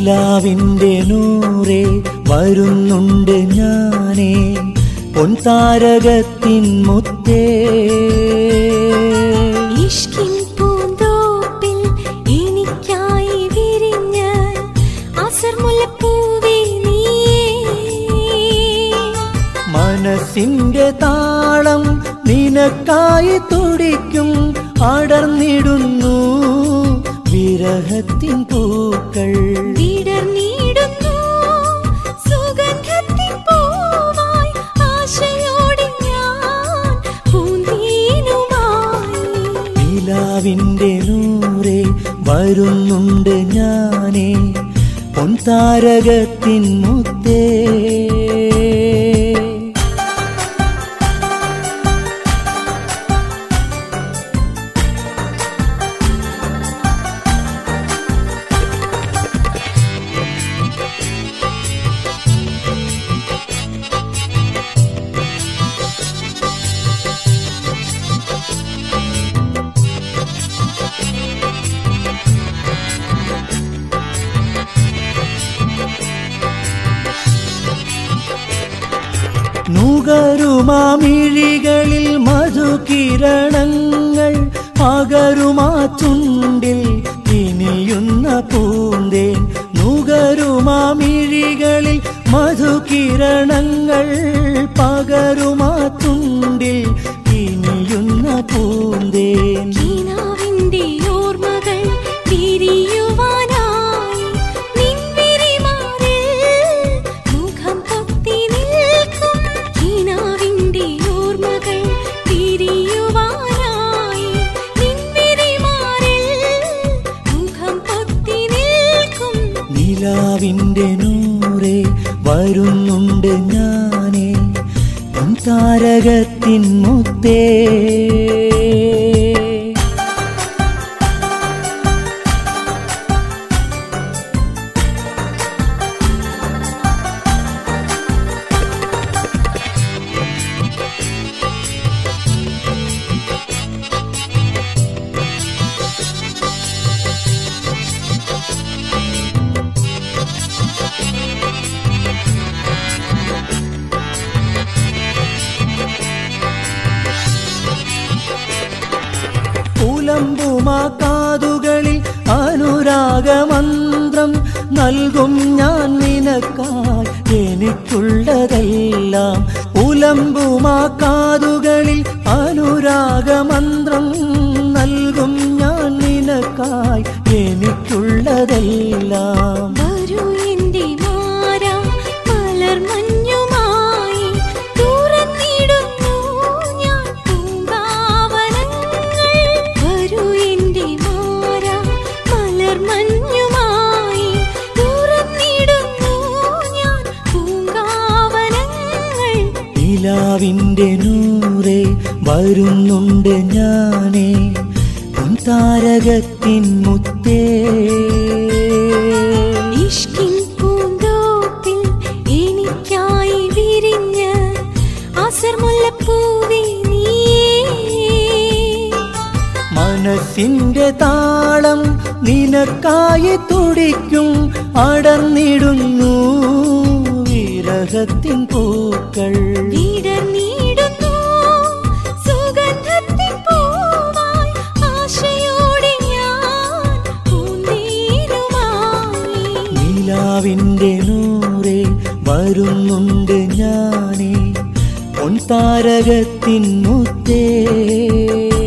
നിലാവിൻ്റെ നൂറേ വരുന്നുണ്ട് ഞാനേ പൊൻതാരകത്തിൻ മുത്തേ ഇഷ്കിൻ പൂന്തോപ്പിൽ എനിക്കായി വിരിഞ്ഞ അസർമുല്ലപ്പൂവേ നീയേ മനസ്സിന്റെ താളം നിനക്കായി തുടിക്കും അടർന്നിടുന്നു വിരഹത്തിൻ പൂക്കൾ വിടർന്നിടുന്നു സുഗന്ധത്തിൻ പൂവായി ആശയോടെ ഞാൻ പൂന്തേനുമായി നിലാവിൻ്റെ നൂറേ വരുന്നുണ്ട് ഞാനേ പൊൻതാരകത്തിൻ മുത്തേ നുകരുമാമിഴികളിൽ മധുകിരണങ്ങൾ പകരുമാ ചുണ്ടിൽ ഇനിയുന്ന പൂന്തേൻ നുകരുമാമിഴികളിൽ മധുകിരണങ്ങൾ പകരുമാ ചുണ്ടിൽ ഇനിയുന്ന പൂന്തേൻ കിനാവിന്റെ ഓർമ്മകൾ തിരിയുവാനായി നിൻവിരിമാറിൽ മുഖം പൊത്തി നിൽക്കും കിനാവിന്റെ ഓർമ്മകൾ തിരിയുവാനായി നിൻവിരിമാറിൽ മുഖം പൊത്തി നിൽക്കും നിലാവിൻ്റെ നൂറേ വരുന്നുണ്ട് ഞാനേ താരകത്തിൻ മുത്തേ പുലമ്പുമാ കാതുകളിൽ അനുരാഗമന്ത്രം നൽകും ഞാൻ നിനക്കായി എനിക്കുള്ളതെല്ലാം പുലമ്പുമാ കാതുകളിൽ അനുരാഗമന്ത്രം നൽകും ഞാൻ നിനക്കായി എനിക്കുള്ളതെല്ലാം വരൂ എന്റെ മാറാ മലർമഞ്ഞുമായി തുറന്നിടുന്നു ഞാൻ പൂങ്കാവനങ്ങൾ വരൂ എന്റെ മാറാ മലർമഞ്ഞുമായി തുറന്നിടുന്നു ഞാൻ പൂങ്കാവനങ്ങൾ നിലാവിൻ്റെ നൂറേ വരുന്നുണ്ട് ഞാനേ താരകത്തിൻ മുത്തേ ഇഷ്കിൻ പൂന്തോപ്പിൽ എനിക്കായി വിരിഞ്ഞ അസർമുല്ലപ്പൂവേ നീയേ മനസ്സിന്റെ താളം നിനക്കായി തുടിക്കും അടർന്നിടുന്നു വിരഹത്തിൻ പൂക്കൾ വിടർന്നിടുന്നു സുഗന്ധത്തിൻ പൂവായി ആശയോടെ ഞാൻ പൂന്തേനുമായി നിലാവിൻ്റെ നൂറേ വരുന്നുണ്ട് ഞാനേ പൊൻതാരകത്തിൻ മുത്തേ